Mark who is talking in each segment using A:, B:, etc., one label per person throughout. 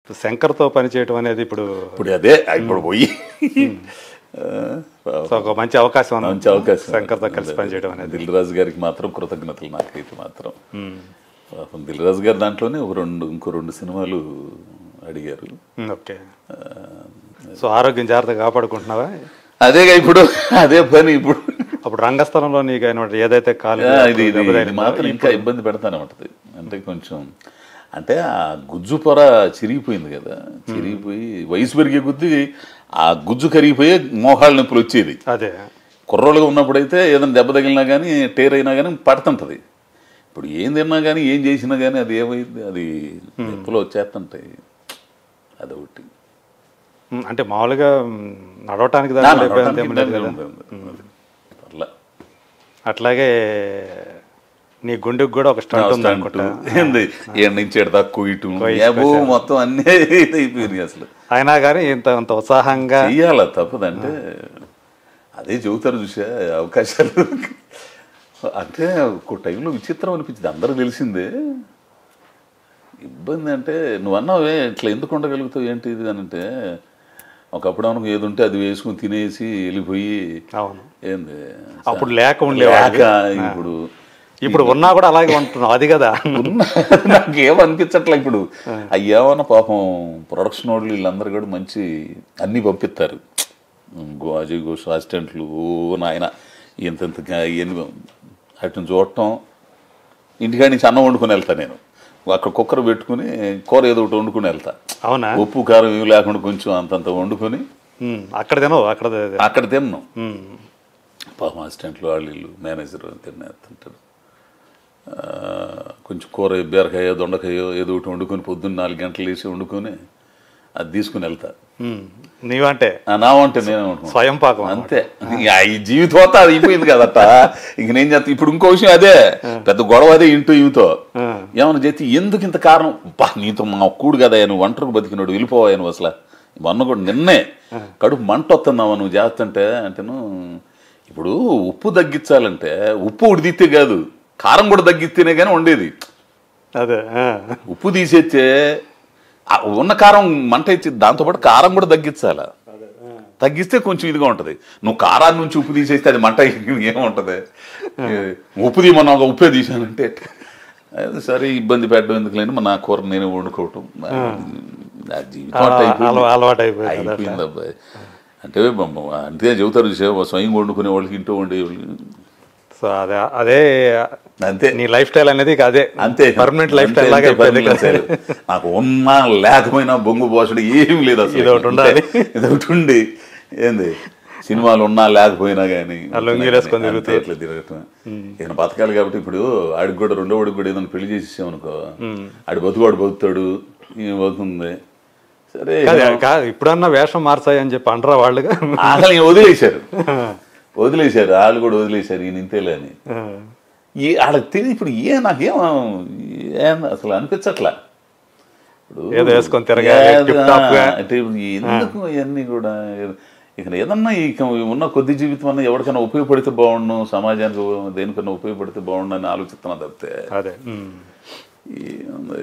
A: శంకర్తో పనిచేయటం అనేది ఇప్పుడు
B: ఇప్పుడు అదే ఇప్పుడు పోయి ఆ,
A: సో ఒక మంచి అవకాశం ఉంది.
B: మంచి అవకాశం
A: శంకర్తో కలిసి పనిచేయడం అనేది
B: దిల్ రాజు గారికి మాత్రం కృతజ్ఞతలు నాకైతే మాత్రం పాపం దిల్ రాజు గారి దాంట్లోనే ఒక రెండు ఇంకో రెండు సినిమాలు అడిగారు
A: ఉమ్, ఓకే సో ఆరోగ్యం జాగ్రత్తగా కాపాడుకుంటున్నావా
B: అదేగా ఇప్పుడు అదే పని ఇప్పుడు
A: అప్పుడు రంగస్థలంలో నీకు అయినటువంటి ఏదైతే కాలు
B: ఆ, ఇది ఇది ఇది మాత్రం ఇంకా ఇబ్బంది పెడతానే ఉంటది అంటే కొంచెం అంటే ఆ గుజ్జు పొర చిరిగిపోయింది కదా చిరిగిపోయి వయసు పెరిగే కొద్దీ ఆ గుజ్జు కరిగిపోయే మోహాల నొప్పులు వచ్చేది
A: అదే
B: కుర్రోళ్ళుగా ఉన్నప్పుడైతే ఏదైనా దెబ్బ తగిలినా కానీ టేర్ అయినా కానీ పడుతుంటది ఇప్పుడు ఏం తిన్నా కానీ ఏం చేసినా కానీ అది ఏమైంది అది నొప్పులు వచ్చేస్తుంటాయి అదొకటి
A: ఉమ్, అంటే మామూలుగా ఉమ్, నడవటానికి
B: నా
A: దానికి ఇబ్బంది
B: నడవటానికి
A: ఏం లేదు
B: ఇబ్బంది
A: కదా
B: ఉంది. అది. పర్లే.
A: అట్లాగే నీ గుండెకి కూడా ఒక స్టంట్ ఉంది అనుకుంటా
B: ఏంది ఏడు నుంచి ఏడు దాకా కొయ్యటం
A: కొయ్యి
B: ఏబో మొత్తం అన్నీ అయిపోయింది అసలు
A: అయినా కానీ ఇంత అంత ఉత్సాహంగా
B: చెయ్యాల తప్పదంటే అదే చెబుతారు చూసా అవకాశాలు అంటే ఒక టైంలో విచిత్రం అనిపించింది అందరూ తెలిసిందే ఇబ్బంది అంటే నువ్వు అన్నావే ఇట్లా ఎందుకు ఉండగలుగుతావు ఏంటి ఇది అని అంటే ఒకప్పుడు అనుకో ఏది ఉంటే అది వేసుకుని తినేసి వెళ్ళిపోయి
A: అవును
B: ఏంది
A: అప్పుడు లేక ఉండేవాడు
B: లేక ఇప్పుడు
A: ఇప్పుడు ఉన్నా కూడా అలాగే ఉంటున్నావు అది కదా
B: నాకేం అనిపించట్లే ఇప్పుడు అయ్యేమన్నా పాపం ప్రొడక్షన్ వాళ్ళు వీళ్ళందరూ కూడా మంచి అన్నీ పంపిస్తారు గో అజయ్ ఘోష్ అసిస్టెంట్లు ఓ నాయన ఇంత ఇంత ఎన్ని అటు చూడటం ఇంటికాడి నుంచి అన్నం వండుకొని వెళ్తా నేను అక్కడ కుక్కర్ పెట్టుకుని కూర ఏదో ఒకటి వండుకుని వెళ్తా
A: అవునా
B: ఉప్పు కారం ఏమి లేకుండా కొంచెం అంతంత వండుకొని
A: ఉమ్, అక్కడ తినవు అక్కడ తి-
B: అక్కడ తిన్నాం
A: ఉమ్,
B: పాపం అసిస్టెంట్లు వాళ్ళు వీళ్ళు మేనేజర్ తింటారు కొంచెం కూర బీరకాయ దొండకాయ ఏదో ఒకటి వండుకొని పొద్దున్న నాలుగు గంటలు వేసి వండుకొని అది తీసుకుని వెళ్తా
A: ఉమ్, నీవంటే
B: ఆ, నా వంటే నేను వండుకుంటా.
A: స్వయం పాకం
B: అంతే ఇక ఈ జీవితం అంతా అది అయిపోయింది కదట ఇంక నేను చేస్తా ఇప్పుడు ఇంకో విషయం అదే పెద్ద గొడవ అదే ఇంటూ ఈమెతో
A: ఆ.
B: ఏమైనా చేతి ఎందుకు ఇంత కారణం బా నీతో మా కూడు కదా నువ్వు ఒంటరికి బతికినాడు వెళ్ళిపోవా నువ్వు అసలు మొన్న కూడా నిన్నే కడుపు మంట వస్తున్నావా నువ్వు చేస్తుంటే అంటేను ఇప్పుడు ఉప్పు తగ్గించాలంటే ఉప్పు ఉడిదితే కాదు కారం కూడా తగ్గిస్తేనే కానీ ఉండేది
A: అదే ఆ,
B: ఉప్పు తీసేస్తే ఆ ఉన్న కారం మంట ఇచ్చి దాంతోపాటు కారం కూడా తగ్గించాల తగ్గిస్తే కొంచెం ఇదిగా ఉంటది నువ్వు కారాన్ని నుంచి ఉప్పు తీసేస్తే అది మంట ఏముంటది ఉప్పు తీయమన్నా ఒక ఉప్పే తీసానంటే అది సరే ఇబ్బంది పెట్టడం ఎందుకు లేని మా నా కూర నేనే వండుకోవటం ఆ జీవితం అట్ట అయిపోయింది.
A: అలవా- అలవాటు అయిపోయింది అదే.
B: అయిపోయింది అబ్బాయి అంటే బొమ్మ- అంతే చెబుతారు చూసావా, స్వయం వండుకునే వాళ్ళకి ఇంట్లో వండేవాళ్ళు
A: సో అదే అదే
B: అంతే
A: నీ లైఫ్ స్టైల్ అనేది ఇక అదే
B: అంతే
A: పర్మనెంట్ లైఫ్
B: అంతే,
A: స్టైల్ లాగా
B: అంతే,
A: అయిపోయింది
B: permanent
A: కదా.
B: style. నాకు ఉన్నా లేకపోయినా బొంగు పోసడు ఏం లేదు అసలు
A: ఇదొకటి ఉండాలి.
B: ఇదొకటి ఉండి ఏంది సినిమాలు ఉన్నా లేకపోయినా కానీ
A: ఆ లుంగీలు వేసుకొని తిరుగుతూ.
B: ఇట్లా తిరగటం ఈయన బతకాలి కాబట్టి ఇప్పుడు ఆడికి కూడా రెండో వాడికి కూడా ఏదైనా పెళ్లి చేసేసామనుకో ఆడి బతుకువాడు బతుకుతాడు ఈమె బతుకుంది సరే
A: కాదు, కాదు ఇప్పుడన్నా వేషం మార్చాయి అని చెప్పి అంటారా వాళ్ళుగా
B: అసలు ఈయన వదిలేశారు వదిలేశారు వాళ్ళు కూడా వదిలేశారు ఈయన ఇంతేలే అని ఈ వాళ్ళకి తెలియదు ఇప్పుడు ఏ నాకేం ఏం అసలు అనిపించట్లా ఇప్పుడు
A: ఏదో వేసుకొని తిరగాలి,
B: ఏదో,
A: tip top గా.
B: అంటే ఇప్పుడు ఎందుకు ఇవన్నీ కూడా ఇక ఏదన్నా ఇక ఉన్న కొద్ది జీవితం అన్న ఎవరికైనా ఉపయోగపడితే బాగుండు సమాజానికి దేనికన్నా ఉపయోగపడితే బాగుండు అని ఆలోచిస్తున్నా తప్పితే
A: అదే ఉమ్.
B: ఏముంది?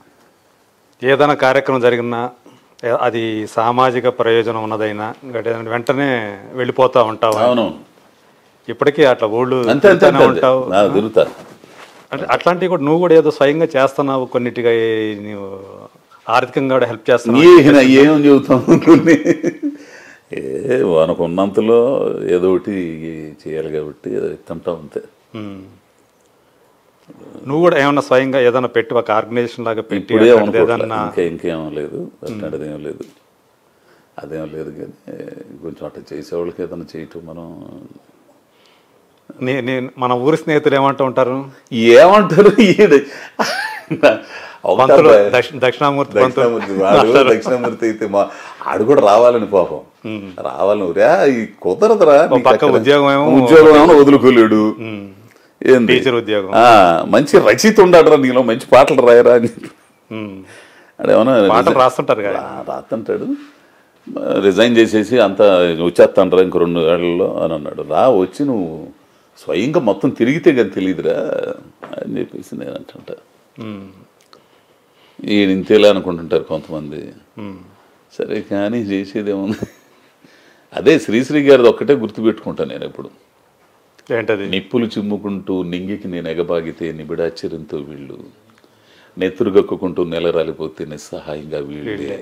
A: ఏదైనా కార్యక్రమం జరిగినా ఏ- అది సామాజిక ప్రయోజనం ఉన్నదైనా ఇంకోటి ఏదైనా వెంటనే వెళ్ళిపోతా ఉంటావు
B: అవును
A: ఇప్పటికీ అట్లా ఊళ్ళు
B: అంతే అంతే
A: తిరుగుతూనే
B: అంతే
A: ఉంటావు
B: నా తిరుగుతా
A: అంటే అట్లాంటివి కూడా నువ్వు కూడా ఏదో స్వయంగా చేస్తున్నావు కొన్నిటిగా ఈ- నువ్వు ఆర్థికంగా కూడా హెల్ప్ చేస్తున్నావు
B: ఈయన ఏం చెబుతాం కొన్ని ఏ మనకు ఉన్నంతలో ఏదో ఒకటి చేయాలి కాబట్టి ఏదో ఇస్తుంటాం అంతే
A: ఉమ్. నువ్వు కూడా ఏమన్నా స్వయంగా ఏదైనా పెట్టి ఒక ఆర్గనైజేషన్ లాగా పెట్టి
B: ఇప్పుడే
A: అట్లాంటిది
B: అనుకోవట్లే.
A: ఏదన్నా
B: ఇంకా ఇంకేం లేదు అట్లాంటిది ఏం లేదు అదేం లేదు కానీ కొంచెం అట్లా చేసేవాళ్ళకి ఏదైనా చేయటం మనం
A: నీ- నీ- మన ఊరి స్నేహితులు ఏమంటూ ఉంటారు
B: ఏమంటారు ఈడు అవుతా
A: పంతులు
B: బాయ్.
A: దక్షి- దక్షిణామూర్తి
B: దక్షిణామూర్తి
A: పంతులు
B: వాడు దక్షిణామూర్తి అయితే మా ఆడు కూడా రావాలని పాపం రావాలని ఊరా ఈ కుదరదురా నీకు
A: పక్క
B: అక్కడ.
A: ఉద్యోగం ఏమో-
B: ఉద్యోగం ఏమో వదులుకోలేడు ఏంది
A: టీచర్ ఉద్యోగం
B: ఆ, మంచి రచయిత ఉండడరా నీలో మంచి పాటలు రాయరా అని
A: ఉమ్.
B: అదేమన్నా
A: పాటలు రాస్తుంటారు కదా
B: రా- రాస్తుంటాడు రిజైన్ చేసేసి అంతా వచ్చేస్తానరా ఇంకో రెండు ఏళ్లలో అని అన్నాడు రా వచ్చి నువ్వు స్వయంగా మొత్తం తిరిగితే కానీ తెలియదురా అని చెప్పేసి నేను అంటుంటా
A: ఉమ్.
B: ఈయన ఇంతేలా అనుకుంటుంటారు కొంతమంది
A: ఉమ్.
B: సరే కానీ చేసేదేముంది అదే శ్రీశ్రీ గారిది ఒక్కటే గుర్తుపెట్టుకుంటాను నేను ఎప్పుడు
A: ఏంటది
B: నిప్పులు చిమ్ముకుంటూ నింగికి నేను ఎగబాగితే నిబిడాశ్చర్యంతో వీళ్ళు నెత్తురుగక్కుకుంటూ నెల రాలిపోతే నిస్సహాయంగా వీళ్ళే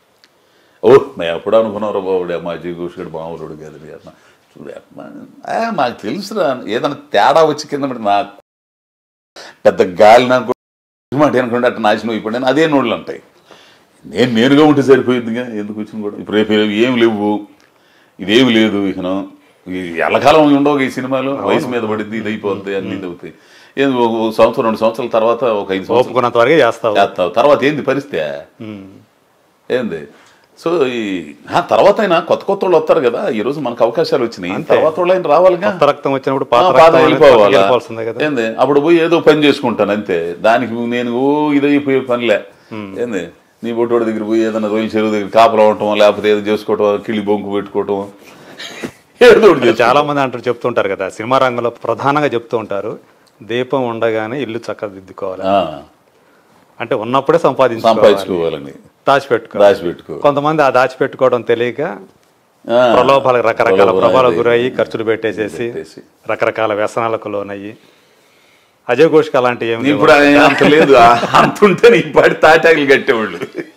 B: ఓ మేము ఎప్పుడు అనుకున్నారో బాబుడే మా జీగోషుడు మామూలుడు కాదు అన్న చూడే అమ్మా, ఆ, మాకు తెలుసురా ఏదైనా తేడా వచ్చి కింద పడి నాకు పెద్ద గాలి నాకు మాట అనుకుంటే అట్లా నాశనం అయిపోయాను అదే నోళ్ళు ఉంటాయి నేను నేనుగా ఉంటే సరిపోయిందిగా ఎందుకు వచ్చింది కూడా ఇప్పుడు రేపు ఏం లేవు ఇదేమి లేదు ఇకను ఈ ఎల్లకాలం ఉండవు ఈ సినిమాలు వయసు మీద పడింది ఇది అయిపోద్ది అన్ని ఇది అవుతాయి ఏం ఒక ఒక సంవత్సరం రెండు సంవత్సరాల తర్వాత ఒక ఐదు సంవత్సరాలు
A: ఒప్పుకున్నంత వరకే చేస్తావు
B: చేస్తావు తర్వాత ఏంది పరిస్థితి
A: ఉమ్.
B: ఏంది సో ఈ ఆ, తర్వాత అయినా కొత్త కొత్త వాళ్ళు వస్తారు కదా ఈ రోజు మనకు అవకాశాలు వచ్చినాయి తర్వాత వాళ్ళు అయినా రావాలిగా
A: కొత్త రక్తం వచ్చినప్పుడు
B: ఆ,
A: పాత
B: పాత
A: రక్తం అనేది
B: వెళ్ళిపోవాలా
A: వెళ్ళిపోవాల్సిందే కదా
B: ఏంది అప్పుడు పోయి ఏదో పని చేసుకుంటాను అంతే దానికి నేను ఓ ఇదైపోయే పనిలే ఏంది నీ బొట్టోడి దగ్గర పోయి ఏదైనా రొయ్యల చెరువు దగ్గర కాపలా ఉండటం లేకపోతే ఏదో చేసుకోవటం కిళ్ళి బొంకు పెట్టుకోవటం ఏదో ఒకటి చేసుకో.
A: చాలా మంది అంటారు చెప్తుంటారు కదా సినిమా రంగంలో ప్రధానంగా చెప్తూ ఉంటారు దీపం ఉండగానే ఇల్లు చక్కదిద్దుకోవాలి
B: ఆ,
A: అంటే ఉన్నప్పుడే సంపాదించుకోవాలి
B: సంపాదించుకోవాలని
A: దాచిపెట్టుకోవాలి
B: దాచిపెట్టుకో
A: కొంతమంది ఆ దాచిపెట్టుకోవడం తెలియక
B: ఆ,
A: ప్రలోభాలకు రకరకాల
B: ప్రలోభాలకు
A: ప్రభావాలకు గురయ్యి ఖర్చులు పెట్టేసేసి
B: పెట్టేసి.
A: రకరకాల వ్యసనాలకు లోనయ్యి అజయ్ ఘోష్కి అలాంటి ఏమి లేవు.
B: ఇప్పుడు ఆయన అంత లేదు ఆ, అంత ఉంటే నీ పడి తాటాకులు కట్టేవాళ్ళు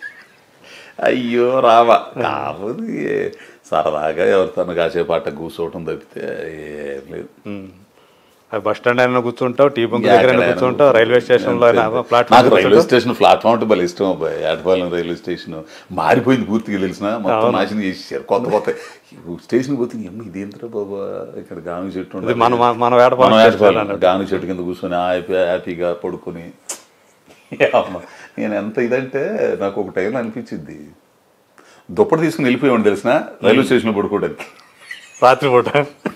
B: అయ్యో రావా కాకపోతే సరదాగా ఎవరితో కాసేపు అట్ట కూర్చోవటం తప్పితే ఏం లేదు
A: ఉమ్. అది బస్ స్టాండ్ అయినా కూర్చుంటావు టీ బంక్ దగ్గర అయినా కూర్చుంటావు రైల్వే స్టేషన్ లో అయినా
B: నాకు
A: ప్లాట్ఫామ్
B: రైల్వే స్టేషన్ ప్లాట్ఫామ్ అంటే భలే ఇష్టం అబ్బాయి ఏటపాలెం రైల్వే స్టేషన్ మారిపోయింది పూర్తిగా తెలిసిన మొత్తం నాశనం చేసేసారు కొత్త కొత్త స్టేషన్ పోతే ఏమో ఇదేంద్రా బాబా ఇక్కడ గాను చెట్టు
A: ఇది మన మన- మన వేటపాలెం
B: మనం
A: స్టేషన్
B: ఏటపాలెం
A: అన్నట్టు.
B: గాను చెట్టు కింద కూర్చొని హ్యాపీ హ్యాపీగా పడుకొని అమ్మ, నేను ఎంత ఇదంటే నాకు ఒక టైంలో అనిపించింది దుప్పటి తీసుకుని వెళ్ళిపోయాడు తెలిసిన రైల్వే స్టేషన్లో పడుకోవడానికి
A: రాత్రి పూట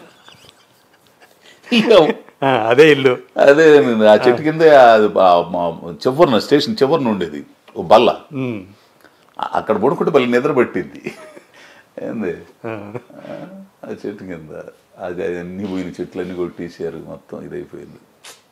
A: ఆ, అదే ఇల్లు
B: అదే నేను ఆ చెట్టు కింద చివరిన స్టేషన్ చివరిన ఉండేది ఓ బల్ల
A: ఉమ్.
B: ఆ- అక్కడ పడుకుంటే మళ్ళీ నిద్ర పట్టింది ఏంది
A: ఆ.
B: ఆ చెట్టు కింద అది అది అన్ని పోయిన చెట్లు అన్ని కొట్టేసారు మొత్తం ఇదైపోయింది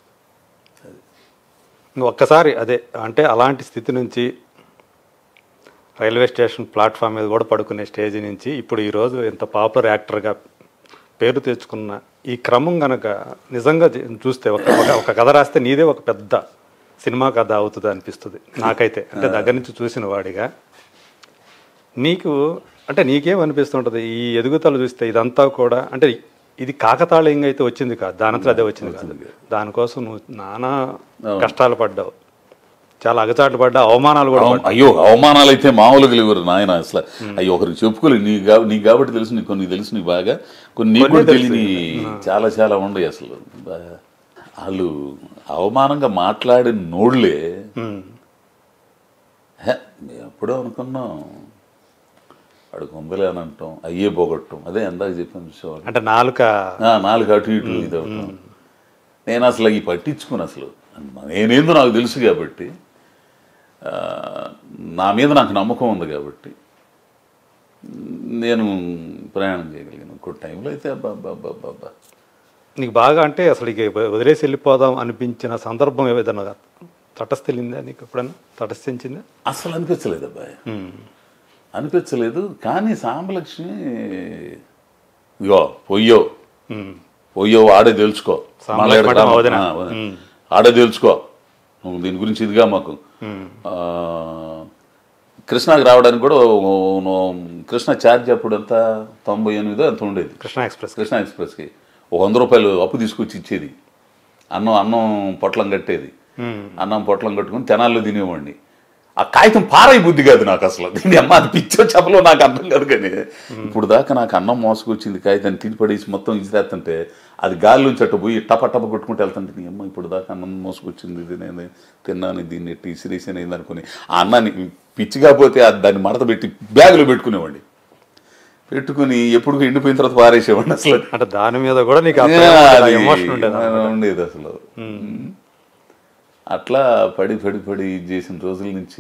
A: నువ్వు ఒక్కసారి అదే అంటే అలాంటి స్థితి నుంచి రైల్వే స్టేషన్ ప్లాట్ఫామ్ మీద కూడా పడుకునే స్టేజ్ నుంచి ఇప్పుడు ఈరోజు ఇంత పాపులర్ యాక్టర్గా పేరు తెచ్చుకున్న ఈ క్రమం గనక నిజంగా చే- చూస్తే ఒక ఒక- ఒక కథ రాస్తే నీదే ఒక పెద్ద సినిమా కథ అవుతుంది అనిపిస్తుంది నాకైతే అంటే దగ్గర నుంచి చూసిన వాడిగా నీకు అంటే నీకేం అనిపిస్తుంటుంది ఈ ఎదుగుదల చూస్తే ఇదంతా కూడా అంటే ఇది కాకతాళీయంగా అయితే వచ్చింది కాదు దానంతా అదే వచ్చింది కాదు దానికోసం నువ్వు నానా కష్టాలు పడ్డావు చాలా అగచాట్లు పడ్డా అవమానాలు కూడా
B: అవ- అయ్యో అవమానాలు అయితే మామూలుగా లేవరు నాయన అసలు అయ్యో ఒకరికి చెప్పుకోలేదు నీ కా- నీకు కాబట్టి తెలుసు నీకు కొన్ని తెలుసు నీకు బాగా కొన్ని నీకు కూడా తెలియని చాలా చాలా ఉండయి అసలు బా- వాళ్ళు అవమానంగా మాట్లాడిన నోళ్ళే
A: ఉమ్.
B: హే, మేము ఎప్పుడో అనుకున్నాం వాడికి ఉందలే అని అంటాం అయ్యే పోగొట్టం అదే ఎందాక చెప్పాను చూసేవాడు
A: అంటే నాలుక
B: ఆ, నాలుగు అటు ఇటు ఇది అవటం నేను అసలు ఈ పట్టించుకుని అసలు నేనేందో నాకు తెలుసు కాబట్టి ఆ, నా మీద నాకు నమ్మకం ఉంది కాబట్టి నేను ప్రయాణం చేయగలిగాను ఇంకో టైంలో అయితే అబ్బా అబ్బా అబ్బా అబ్బా అబ్బా
A: నీకు బాగా అంటే అసలు ఇక వదిలేసి వెళ్ళిపోదాం అనిపించిన సందర్భం ఏదైనా తటస్థిల్లిందా నీకు ఎప్పుడైనా తటస్థించిందా
B: అసలు అనిపించలేదు అబ్బాయి
A: ఉమ్.
B: అనిపించలేదు కానీ సాంబలక్ష్మి ఇగో పొయ్యో
A: ఉమ్.
B: పోయో ఆడే తెలుసుకో
A: సాంబలక్ష్మి అంటే మా వదిన.
B: ఆ, వదిన. ఆడే తెలుసుకో నువ్వు దీని గురించి ఇదిగా మాకు
A: ఉమ్.
B: ఆ, కృష్ణాకి రావడానికి కూడా ఓ- ఓ- కృష్ణ ఛార్జ్ అప్పుడు ఎంత తొంభై ఎనిమిదో ఎంత ఉండేది
A: కృష్ణ ఎక్స్ప్రెస్
B: కృష్ణ ఎక్స్ప్రెస్కి ఒక వంద రూపాయలు అప్పు తీసుకొచ్చి ఇచ్చేది అన్నం అన్నం పొట్లం కట్టేది
A: ఉమ్.
B: అన్నం పొట్లం కట్టుకుని తెనాల్లో తినేవాడిని ఆ కాగితం పారై బుద్ధి కాదు నాకు అసలు దీని అమ్మ అది పిచ్చో చెప్పలో నాకు అర్థం కాదు కానీ ఇప్పుడు దాకా నాకు అన్నం మోసుకొచ్చింది కాగితాన్ని తిని పడేసి మొత్తం ఇసిరేస్తుంటే అది గాలిలోంచి అట్టు పోయి టప టప కొట్టుకుంటూ వెళ్తుంటే నీ అమ్మ ఇప్పుడు దాకా అన్నం మోసుకొచ్చింది ఇది నేను తిన్నాను దీన్ని ఎట్టి ఇసిరేసాను ఏంది అనుకుని ఆ అన్నాన్ని పిచ్చి కాకపోతే అది దాన్ని మడత పెట్టి బ్యాగులో పెట్టుకునేవాడిని పెట్టుకుని ఎప్పుడు ఎండిపోయిన తర్వాత పారేసేవాడిని అసలు
A: అంటే దాని మీద కూడా నీకు
B: అది
A: ఎమోషన్ ఉండేది
B: ఉండేది అసలు అట్లా పడి పడి పడి ఇది చేసిన రోజుల నుంచి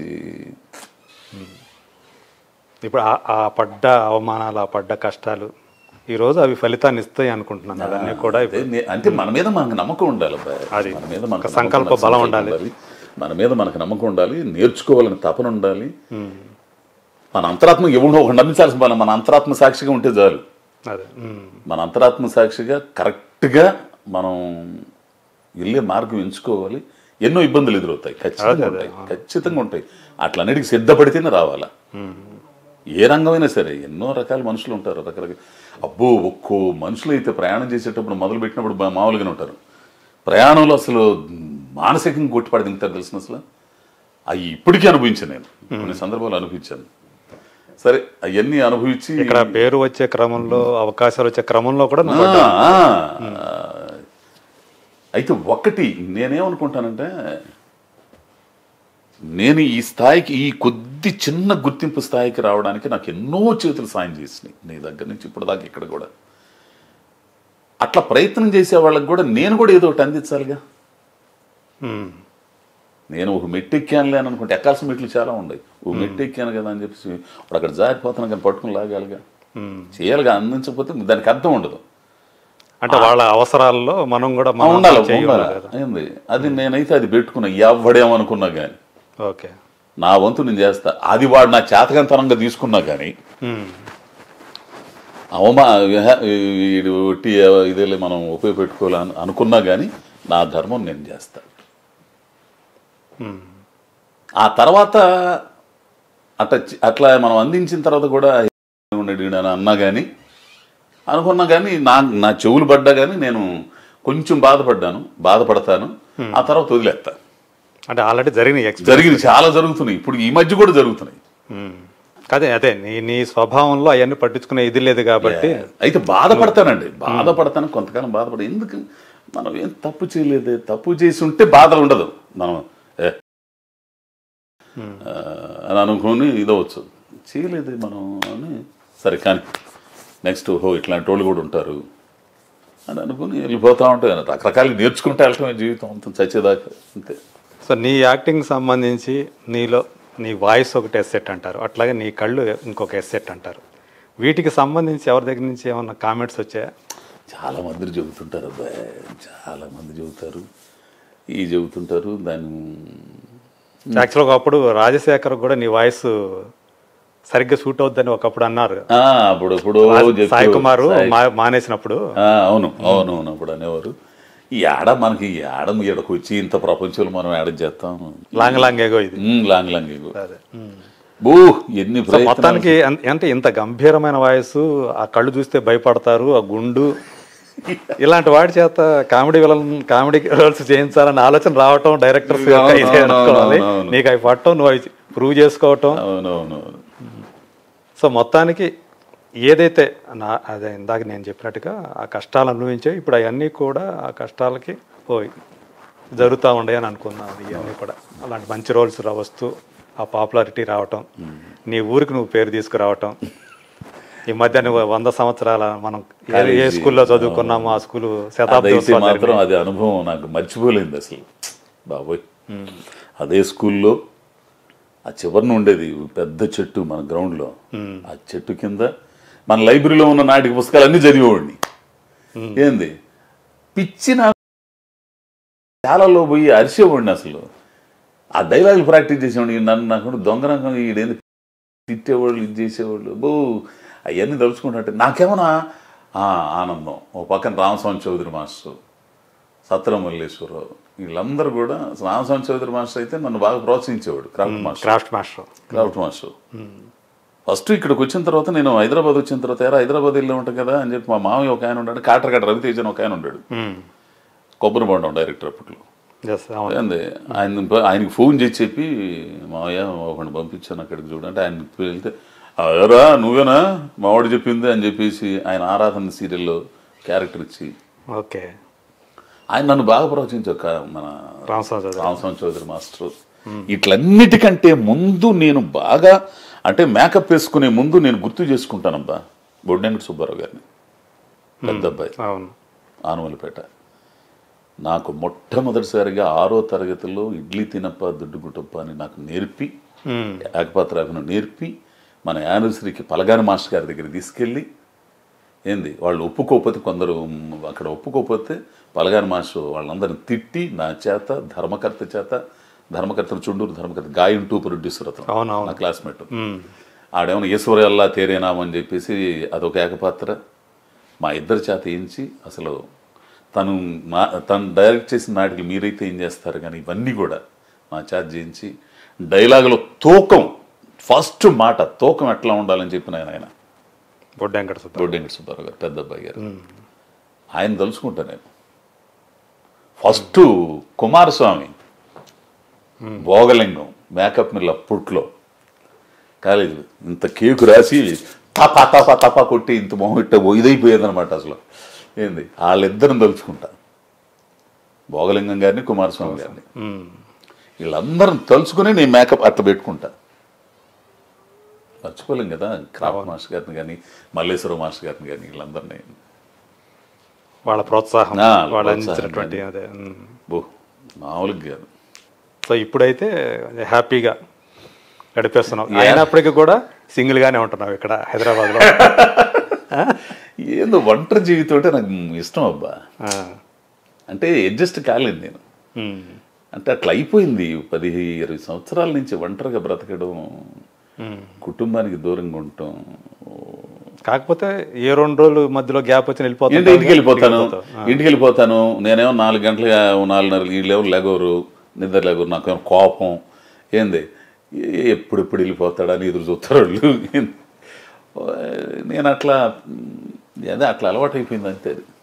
A: ఇప్పుడు ఆ- ఆ పడ్డ అవమానాలు ఆ పడ్డ కష్టాలు ఈ రోజు అవి ఫలితాన్ని ఇస్తాయి అనుకుంటున్నాను అవన్నీ కూడా
B: అదే నే- అంటే మన మీద మనకు నమ్మకం ఉండాలి అబ్బాయి.
A: అది.
B: మన మీద మనకు
A: ఒక సంకల్ప
B: నమ్మకం,
A: బలం
B: సంకల్పం
A: ఉండాలి.
B: మన మీద మనకు నమ్మకం ఉండాలి నేర్చుకోవాలని తపన ఉండాలి మన అంతరాత్మ ఎవడో ఒక నమ్మించాల్సిన పని మన అంతరాత్మ సాక్షిగా ఉంటే చాలు
A: అదే ఉమ్.
B: మన అంతరాత్మ సాక్షిగా కరెక్ట్గా మనం వెళ్ళే మార్గం ఎంచుకోవాలి ఎన్నో ఇబ్బందులు ఎదురవుతాయి ఖచ్చితంగా ఉంటాయి ఖచ్చితంగా ఉంటాయి అట్లన్నిటికి సిద్ధపడితేనే రావాలా ఏ రంగమైనా సరే ఎన్నో రకాల మనుషులు ఉంటారు రకరకాల అబ్బో ఒక్కో మనుషులు అయితే ప్రయాణం చేసేటప్పుడు మొదలు పెట్టినప్పుడు బా- మామూలుగానే ఉంటారు ప్రయాణంలో అసలు మానసికంగా కొట్టిపడి దిగుతారు తెలిసిన అసలు అవి ఇప్పటికీ అనుభవించాను నేను కొన్ని సందర్భాలు అనిపించాను సరే అవన్నీ అనుభవించి
A: ఇక్కడ పేరు వచ్చే క్రమంలో అవకాశాలు వచ్చే క్రమంలో కూడా
B: ఆ,
A: నువ్వు పడ్డావు.
B: ఆ, అయితే ఒక్కటి నేనేమనుకుంటానంటే నేను ఈ స్థాయికి ఈ కొద్ది చిన్న గుర్తింపు స్థాయికి రావడానికి నాకు ఎన్నో చేతులు సాయం చేసినాయి నీ దగ్గర నుంచి ఇప్పుడు దాకా ఇక్కడ కూడా అట్లా ప్రయత్నం చేసే వాళ్ళకి కూడా నేను కూడా ఏదో ఒకటి అందించాలిగా
A: ఉమ్.
B: నేను ఒక మెట్టు ఎక్కానులే అని అనుకుంటే ఎక్కాల్సిన మెట్లు చాలా ఉన్నాయి ఓ మెట్టు ఎక్కాను కదా అని చెప్పేసి ఇప్పుడు అక్కడ జారిపోతాను కానీ పట్టుకుని లాగాలిగా
A: ఉమ్.
B: చేయాలిగా అందించకపోతే దానికి అర్థం ఉండదు
A: అంటే వాళ్ళ అవసరాల్లో మనం కూడా
B: ఆ,
A: మనం
B: ఉండాలి
A: చేయాలి
B: ఉండాలి
A: కదా
B: ఏంది అది నేనైతే అది పెట్టుకున్నా ఎవడేమనుకున్నా కానీ
A: ఓకే
B: నా వంతు నేను చేస్తా అది వాడు నా చేతకంతనంగా తీసుకున్నా కానీ
A: ఉమ్.
B: అవమా వీడు ఒట్టి ఇదేలే మనం ఉపయోగపెట్టుకోవాలి అని అనుకున్నా కానీ నా ధర్మం నేను చేస్తా
A: ఉమ్.
B: ఆ తర్వాత అట్లా చి- అట్లా మనం అందించిన తర్వాత కూడా ఉన్నాడు ఈడు అని అన్నా కానీ అనుకున్నా కానీ నా నా చెవులు పడ్డా కానీ నేను కొంచెం బాధపడ్డాను బాధపడతాను ఆ తర్వాత వదిలేస్తా
A: అంటే ఆల్రెడీ జరిగినాయి ఎక్స్పీరియన్స్
B: జరిగింది చాలా జరుగుతున్నాయి ఇప్పుడు ఈ మధ్య కూడా జరుగుతున్నాయి
A: అదే అదే నీ నీ స్వభావంలో అవన్నీ పట్టించుకునే ఇది లేదు కాబట్టి
B: అయితే బాధపడతానండి బాధపడతాను కొంతకాలం బాధపడ ఎందుకు మనం ఏం తప్పు చేయలేదు తప్పు చేసి ఉంటే బాధ ఉండదు మనం ఏ, ఆ, అని అనుకుని ఇదవచ్చు చేయలేదు మనం అని సరే కానీ నెక్స్ట్ ఓహో ఇట్లాంటి వాళ్ళు కూడా ఉంటారు అని అనుకుని వెళ్ళిపోతా ఉంటాయి రకరకాలుగా నేర్చుకుంటే వెళ్ళటమే జీవితం అంత చచ్చేదాకా అంతే
A: సో నీ యాక్టింగ్ సంబంధించి నీలో నీ వాయిస్ ఒకటి ఎస్సెట్ అంటారు అట్లాగే నీ కళ్ళు ఇంకొక ఎస్సెట్ అంటారు వీటికి సంబంధించి ఎవరి దగ్గర నుంచి ఏమన్నా కామెంట్స్ వచ్చాయా
B: చాలా మంది చెబుతుంటారు అబ్బాయి చాలా మంది చెబుతారు ఈ చెబుతుంటారు దాన్ని
A: యాక్చువల్గా ఒకప్పుడు రాజశేఖర్ కూడా నీ వాయిస్ సరిగ్గా సూట్ అవుద్దని ఒకప్పుడు అన్నారు
B: ఆ, అప్పుడు ఎప్పుడో చెప్తూ-
A: సాయి కుమార్
B: సాయి-
A: మా- మానేసినప్పుడు
B: ఆ, అవును అవును అవును అప్పుడు అనేవారు ఈ ఆడ మనకి ఈ ఆడ ఈడకు వచ్చి ఇంత ప్రపంచంలో మనం ఆడ చేస్తాం
A: లాంగ్ లాంగ్ ఏగో ఇది
B: ఉమ్, లాంగ్ లాంగ్ ఇగో.
A: అదే
B: బూ ఎన్ని
A: సో
B: ప్రయత్నాలు.
A: మొత్తానికి అన్- అంటే ఇంత గంభీరమైన వాయిస్ ఆ కళ్ళు చూస్తే భయపడతారు ఆ గుండు ఇలాంటి వాడి చేత కామెడీ విలన్ కామెడీ రోల్స్ చేయించాలని ఆలోచన రావటం డైరెక్టర్స్ యొక్క
B: అవును,
A: ఇదే
B: అవును,
A: అనుకోవాలి
B: అవును, అవును.
A: నీకు అవి పట్టడం నువ్వు అవి ప్రూవ్ చేసుకోవటం
B: అవును అవును అవును
A: సో మొత్తానికి ఏదైతే నా అదే ఇందాక నేను చెప్పినట్టుగా ఆ కష్టాలు అనుభవించే ఇప్పుడు అవన్నీ కూడా ఆ కష్టాలకి పోయి జరుగుతూ ఉండే అని అనుకున్నాను ఇవన్నీ కూడా అలాంటి మంచి రోల్స్ రా వస్తూ ఆ పాపులారిటీ రావటం నీ ఊరికి నువ్వు పేరు తీసుకురావటం ఈ మధ్య నువ్వు వంద సంవత్సరాల మనం ఏ- ఏ
B: కాలేజీ,
A: స్కూల్లో చదువుకున్నామో ఆ స్కూల్ శతాబ్ది
B: అదైతే
A: ఉత్సవాలు
B: మాత్రం
A: జరిగినాయి.
B: అది అనుభవం నాకు మర్చిపోలేదు అసలు బాబోయ్ అదే స్కూల్లో ఆ చివరిన ఉండేది పెద్ద చెట్టు మన గ్రౌండ్లో ఆ చెట్టు కింద మన లైబ్రరీలో ఉన్న నాటిక పుస్తకాలన్నీ చదివేవాడిని ఏంది పిచ్చి నా చాలాలో పోయి అరిసేవాడిని అసలు ఆ డైలాగులు ప్రాక్టీస్ చేసేవాడిని నన్ను నాకు దొంగరంగం ఈడేంది తిట్టేవాళ్ళు ఇది చేసేవాళ్ళు బో అవన్నీ తలుచుకుంటుంటే నాకేమన్నా ఆ, ఆనందం ఓ పక్కన రామస్వామి చౌదరి మాస్టర్ సత్రం మల్లేశ్వరరావు వీళ్ళందరూ కూడా రామస్వామి చౌదరి మాస్టర్ అయితే నన్ను బాగా ప్రోత్సహించేవాడు craft master
A: craft master
B: craft master first ఇక్కడికి వచ్చిన తర్వాత నేను హైదరాబాద్ వచ్చిన తర్వాత ఎరా హైదరాబాద్ వెళ్ళి ఉంటాం కదా అని చెప్పి మా మామయ్య ఒక ఆయన ఉన్నాడు కాటరగడ రవితేజ అని ఒక ఆయన ఉన్నాడు కొబ్బరి బొండం డైరెక్టర్ అప్పట్లో
A: ఎస్ అవును
B: ఏంది ఆయన ఆయనకి ఫోన్ చేసి చెప్పి మావయ్య ఒకడిని పంపించాను అక్కడికి చూడంటే ఆయన వెళ్తే అదరా నువ్వేనా మావాడు చెప్పింది అని చెప్పేసి ఆయన ఆరాధన సీరియల్లో క్యారెక్టర్ ఇచ్చి
A: ఓకే
B: ఆయన నన్ను బాగా ప్రోత్సహించారు కా- మన
A: రామస్వామి చౌదరి
B: రామస్వామి చౌదరి మాస్టర్ ఇట్లన్నిటికంటే ముందు నేను బాగా అంటే మేకప్ వేసుకునే ముందు నేను గుర్తు చేసుకుంటానబ్బా బొడ్డెంగటి సుబ్బారావు గారిని పెద్ద అబ్బాయి
A: అవును
B: ఆనవలపేట నాకు మొట్టమొదటిసారిగా ఆరో తరగతిలో ఇడ్లీ తినప్ప దుడ్డు గుట్టప్ప అని నాకు నేర్పి
A: మ్మ్.
B: ఏకపాత్రాభిను నేర్పి మన యానివర్సరీకి పలగాని మాస్టర్ గారి దగ్గర తీసుకెళ్ళి ఏంది వాళ్ళు ఒప్పుకోకపోతే కొందరు మ్, అక్కడ ఒప్పుకోకపోతే పలగాని మాస్టర్ వాళ్ళందరిని తిట్టి నా చేత ధర్మకర్త చేత ధర్మకర్తను చుండూరు ధర్మకర్త గాయం టూ ప్రొడ్యూసర్ అతను
A: అవునవును.
B: నా క్లాస్మేట్
A: ఉమ్.
B: ఆడేమో ఈశ్వరల్లా తేరేనామని చెప్పేసి అదొక ఏకపాత్ర మా ఇద్దరి చేత ఏంచి అసలు తను మా తను డైరెక్ట్ చేసిన నాటికి మీరైతే ఏం చేస్తారు కానీ ఇవన్నీ కూడా మా చేత చేయించి డైలాగులో తూకం ఫస్ట్ మాట తూకం ఎట్లా ఉండాలని చెప్పిన ఆయన ఆయన
A: బొడ్డు వెంకట సుబ్బ
B: బొడ్డెంకట సుబ్బారావు గారు పెద్ద అబ్బాయి గారు ఆయన తలుచుకుంటా నేను ఫస్ట్ కుమారస్వామి భోగలింగం మేకప్ మిల్ అప్పట్లో కాలేజీలో ఇంత కేకు రాసి తపా తపా తపా కొట్టి ఇంత మొహం ఇట్ట ఇదైపోయేది అనమాట అసలు ఏంది వాళ్ళిద్దరిని తలుచుకుంటా భోగలింగం గారిని కుమారస్వామి గారిని
A: ఉమ్.
B: వీళ్ళందరం తలుచుకుని నేను మేకప్ అట్లా పెట్టుకుంటా మర్చిపోలేం కదా క్రాఫ్ట్ మాస్టర్ గారిని కానీ మల్లేశ్వర మాస్టర్ గారిని కానీ వీళ్ళందరినీ
A: వాళ్ళ ప్రోత్సాహం
B: ఆ,
A: వాళ్ళు
B: ప్రోత్సాహం
A: అందించినటువంటి
B: కానీ.
A: అదే ఉమ్.
B: బో మామూలుగా కాదు
A: సో ఇప్పుడైతే హ్యాపీగా గడిపేస్తున్నాం
B: Yeah.
A: అయినప్పటికీ కూడా సింగిల్ గానే ఉంటున్నాం ఇక్కడ హైదరాబాద్ లో
B: ఏందో ఒంటరి జీవితం అంటే నాకు ఇష్టం అబ్బా అంటే అడ్జస్ట్ కాలేదు నేను అంటే అట్లా అయిపోయింది పది ఇరవై సంవత్సరాల నుంచి ఒంటరిగా బ్రతకడం కుటుంబానికి దూరంగా ఉండటం
A: కాకపోతే ఏ రెండు రోజులు మధ్యలో గ్యాప్ వచ్చి వెళ్ళిపోతాం
B: ఏంటి ఇంటికి వెళ్ళిపోతాను ఇంటికి వెళ్ళిపోతాను నేనేమో నాలుగు గంటలు నాలుగున్నర వీళ్ళేమో లెగోరు నిద్ర లెగోరు నాకేమో కోపం ఏంది ఏ- ఎప్పుడెప్పుడు వెళ్ళిపోతాడని ఎదురు చూస్తారు వాళ్ళు నేను అట్లా అదే అట్లా అలవాటు అయిపోయింది అంతే అది